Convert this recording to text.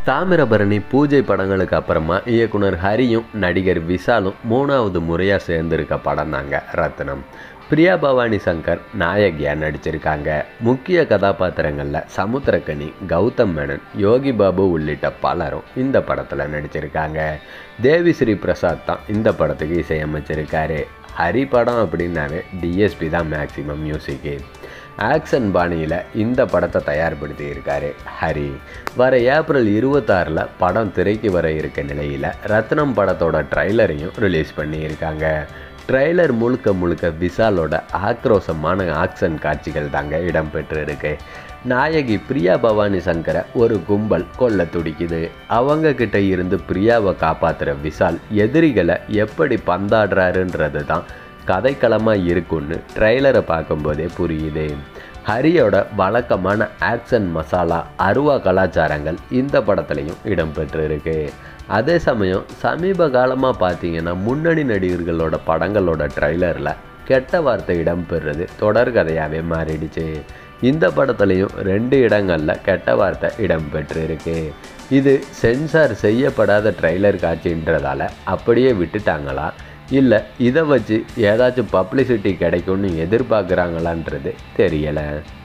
தாமிரபரணி பூஜை படங்களுக்கு அப்புறமா இயக்குனர் ஹரியும் நடிகர் விஷாலும் மூணாவது முறையாக சேர்ந்திருக்க படம் தாங்க ரத்னம் பிரியா பவானி சங்கர் நாயகியாக நடிச்சிருக்காங்க முக்கிய கதாபாத்திரங்களில் சமுத்திரக்கனி கௌதம் மேனன் யோகி பாபு உள்ளிட்ட பலரும் இந்த படத்தில் நடிச்சிருக்காங்க தேவி ஸ்ரீ பிரசாத் தான் இந்த படத்துக்கு இசையமைச்சிருக்காரு ஹரி படம் அப்படின்னாவே டிஎஸ்பி தான் மேக்ஸிமம் மியூசிக்கு ஆக்ஷன் பாணியில் இந்த படத்தை தயார்படுத்தி இருக்காரு ஹரி வர ஏப்ரல் இருபத்தாறில் படம் திரைக்கு வர இருக்க நிலையில் ரத்னம் படத்தோட ட்ரைலரையும் ரிலீஸ் பண்ணியிருக்காங்க ட்ரைலர் முழுக்க முழுக்க விஷாலோட ஆக்ரோஷமான ஆக்ஷன் காட்சிகள் தாங்க இடம்பெற்றிருக்கு நாயகி பிரியா பவானி சங்கரை ஒரு கும்பல் கொல்ல துடிக்குது அவங்க கிட்ட இருந்து பிரியாவை காப்பாற்றுற விஷால் எதிரிகளை எப்படி பந்தாடுறாருன்றது தான் கதைக்களமாக இருக்குன்னு ட்ரெய்லரை பார்க்கும்போதே புரியுது ஹரியோட வழக்கமான ஆக்ஷன் மசாலா அருவா கலாச்சாரங்கள் இந்த படத்துலையும் இடம்பெற்றிருக்கு அதே சமயம் சமீப காலமாக பார்த்தீங்கன்னா முன்னணி நடிகர்களோட படங்களோட ட்ரைலரில் கெட்ட வார்த்தை இடம்பெறுறது தொடர்கதையாகவே மாறிடுச்சு இந்த படத்துலையும் ரெண்டு இடங்களில் கெட்ட வார்த்தை இடம்பெற்றிருக்கு இது சென்சார் செய்யப்படாத ட்ரைலர் காட்சின்றதால அப்படியே விட்டுட்டாங்களா இல்லை இதை வச்சு ஏதாச்சும் பப்ளிசிட்டி கிடைக்கும்னு எதிர்பார்க்குறாங்களான்றது தெரியலை